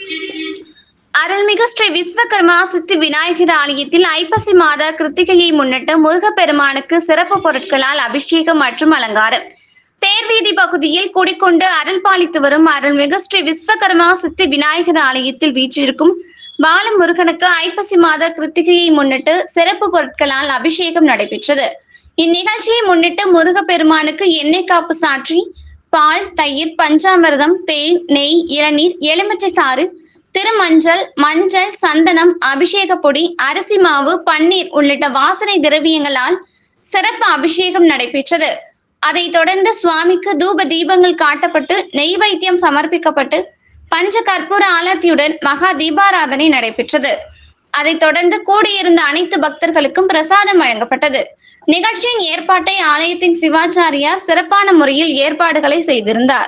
அருள்மிகு ஸ்ரீ விஸ்வகர்மா சித்தி விநாயகர் ஆலயத்தில் ஐப்பசி மாத கிருத்திகையை முன்னிட்டு முருகப்பெருமானுக்கு சிறப்பு பொருட்களால் அபிஷேகம் மற்றும் அலங்காரம் தேர்வீதி பகுதியில் குடிக்கொண்டு அருள் பாலித்து வரும் அருள்மிகு ஸ்ரீ விஸ்வகர்மா சித்தி விநாயகர் ஆலயத்தில் வீற்றிருக்கும் பாலமுருகனுக்கு ஐப்பசி மாத கிருத்திகையை முன்னிட்டு சிறப்பு பொருட்களால் அபிஷேகம் நடைபெற்றது இந்நிகழ்ச்சியை முன்னிட்டு முருகப்பெருமானுக்கு எண்ணெய் காப்பு சாற்றி பால் தயிர் பஞ்சாமிர்தம் தேன் நெய் இளநீர் எலுமிச்சை சாறு திருமஞ்சள் மஞ்சள் சந்தனம் அபிஷேக பொடி அரிசி மாவு பன்னீர் உள்ளிட்ட வாசனை திரவியங்களால் சிறப்பு அபிஷேகம் நடைபெற்றது அதைத் தொடர்ந்து சுவாமிக்கு தூப தீபங்கள் காட்டப்பட்டு நெய் வைத்தியம் சமர்ப்பிக்கப்பட்டு பஞ்ச கற்பூர ஆலத்தியுடன் மகா தீபாராதனை நடைபெற்றது அதைத் தொடர்ந்து கூடியிருந்த அனைத்து பக்தர்களுக்கும் பிரசாதம் வழங்கப்பட்டது நிகழ்ச்சியின் ஏற்பாட்டை ஆலயத்தின் சிவாச்சாரியார் சிறப்பான முறையில் ஏற்பாடுகளை செய்திருந்தார்